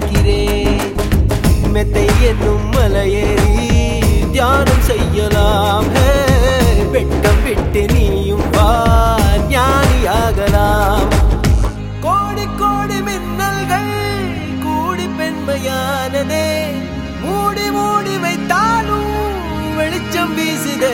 பார்க்கிறேன் மெத்தை என்னும் மலையேறி தியானம் செய்யலாம் ஹே. வெட்கம் விட்டு நீயும் வா ஞானியாகலாம் கோடி கோடி மின்னல்கள் கூடி பெண்மையானதே மூடி மூடி வைத்தாலும் வெளிச்சம் வீசுதே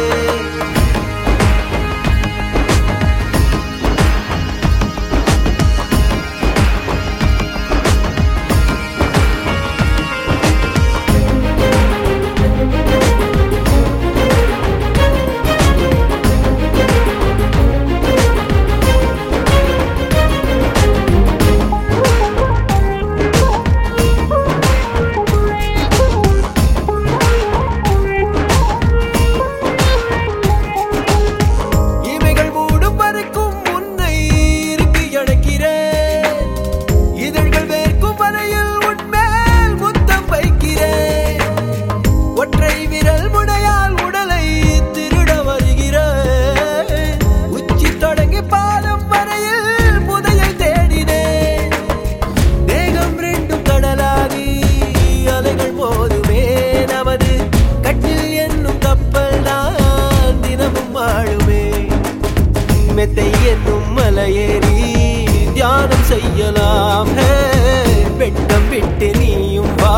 இமைகள் மூடும் வரைக்கும் உன்னை இறுக்கி அணைக்கிறேன் இதழ்கள் வேர்க்கும் வரையில் உன்மேல் முத்தம் வைக்கிறேன் ஒற்றை விரல் முனையால் உடலை திருட வருகிறேன் உச்சி தொடங்கி பாதம் வரையில் புதையை தேடினேன் தேகம் ரெண்டும் கடலாகி அலைகள் போதுமே நமது கட்டில் என்னும் கப்பல் தான் தினமும் வாழுமே மெத்தை என்னும் மலையேறி தியானம் செய்யலாம் ஹே. வெட்கம் விட்டு நீயும் வா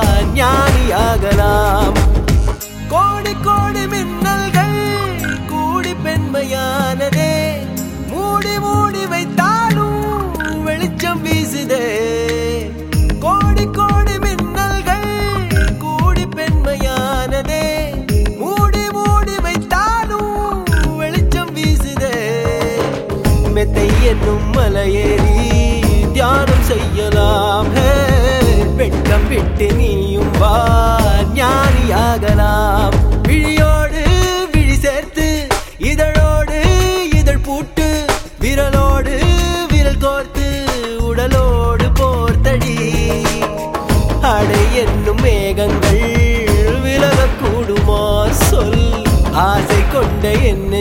ஞானியாகலாம் கோடி கோடி மின்னல்கள் கூடி பெண்மையானதே மூடி மூடி வைத்தாலும் வெளிச்சம் வீசுதே கோடி கோடி மின்னல்கள் கூடி பெண்மையானதே மூடி மூடி வைத்தாலும் வெளிச்சம் வீசுதே மெத்தை என்னும் மலையேறி தியானம் செய்யலாம் ஹே. வெட்கம் விட்டு நீயும் வா ஞானியாகலாம் விழியோடு விழி சேர்த்து இதழோடு இதழ் பூட்டு விரலோடு விரல் கோர்த்து உடலோடு போர்த்தடி அடை என்னும் மேகங்கள் விலகக்கூடுமா சொல் ஆசை கொண்ட என்ன